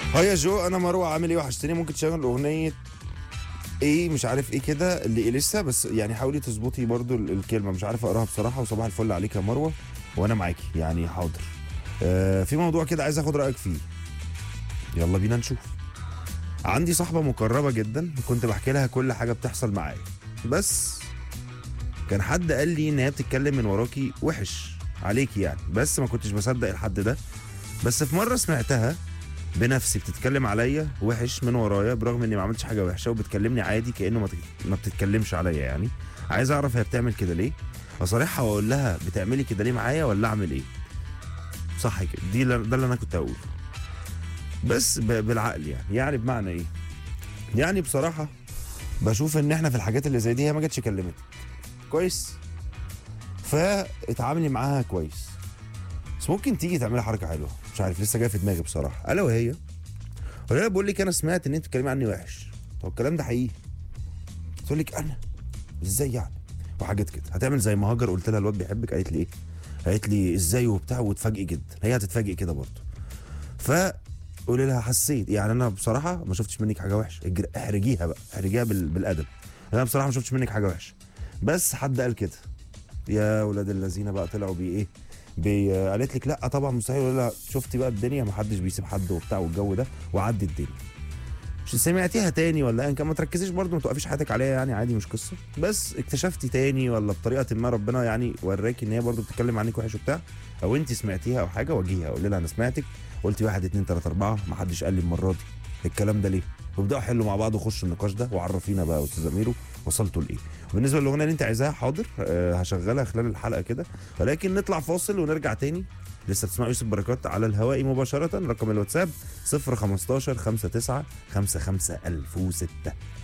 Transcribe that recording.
هاي يا جو انا مروه عامل ايه وحشتني ممكن تشغل اغنيه ايه مش عارف ايه كده اللي لسه بس يعني حاولي تظبطي برضو ال- الكلمه مش عارف اقراها بصراحه وصباح الفل عليك يا مروه وانا معاكي يعني حاضر آه في موضوع كده عايز اخد رايك فيه يلا بينا نشوف عندي صاحبه مقربه جدا كنت بحكي لها كل حاجه بتحصل معايا بس كان حد قال لي ان هي بتتكلم من وراكي وحش عليكي يعني بس ما كنتش بصدق الحد ده بس في مره سمعتها بنفسي بتتكلم عليا وحش من ورايا برغم اني ما عملتش حاجه وحشه وبتكلمني عادي كانه ما تك- ما بتتكلمش عليا يعني عايز اعرف هي بتعمل كده ليه اصارحها واقول لها بتعملي كده ليه معايا ولا اعمل ايه صح كده دي اللي- ده اللي انا كنت هقوله بس ب- بالعقل يعني يعني بمعنى ايه يعني بصراحه بشوف ان احنا في الحاجات اللي زي دي هي ما جاتش كلمتك كويس فاتعاملي معاها كويس بس ممكن تيجي تعملي حركه حلوه مش عارف لسه جايه في دماغي بصراحه الا وهي ولا بقول لك انا سمعت ان انت بتتكلمي عني وحش طب الكلام ده حقيقي تقول لك انا ازاي يعني وحاجات كده هتعمل زي ما هاجر قلت لها الواد بيحبك قالت لي ايه قالت لي ازاي وبتاع وتفاجئ جدا هي هتتفاجئ كده برضه فقولي لها حسيت يعني انا بصراحه ما شفتش منك حاجه وحشه اجر- احرجيها بقى احرجيها بال- بالادب انا بصراحه ما شفتش منك حاجه وحشه بس حد قال كده يا ولاد الذين بقى طلعوا بيه ايه بي قالت لك لا طبعا مستحيل ولا لا شفتي بقى الدنيا ما حدش بيسيب حد وبتاع والجو ده وعدي الدنيا مش سمعتيها تاني ولا ان كان ما تركزيش برضه ما توقفيش حياتك عليها يعني عادي مش قصه بس اكتشفتي تاني ولا بطريقه ما ربنا يعني وراكي ان هي برضه بتتكلم عنك وحش وبتاع او انت سمعتيها او حاجه واجهيها قولي لها انا سمعتك قلتي واحد اتنين تلاته اربعه ما حدش قال لي المره دي الكلام ده ليه وابداوا حلوا مع بعض وخشوا النقاش ده وعرفينا بقى يا استاذ اميرو وصلتوا لايه وبالنسبه للاغنيه اللي انت عايزاها حاضر أه هشغلها خلال الحلقه كده ولكن نطلع فاصل ونرجع تاني لسه بتسمعوا يوسف بركات على الهواء مباشره رقم الواتساب 015 59 55 1006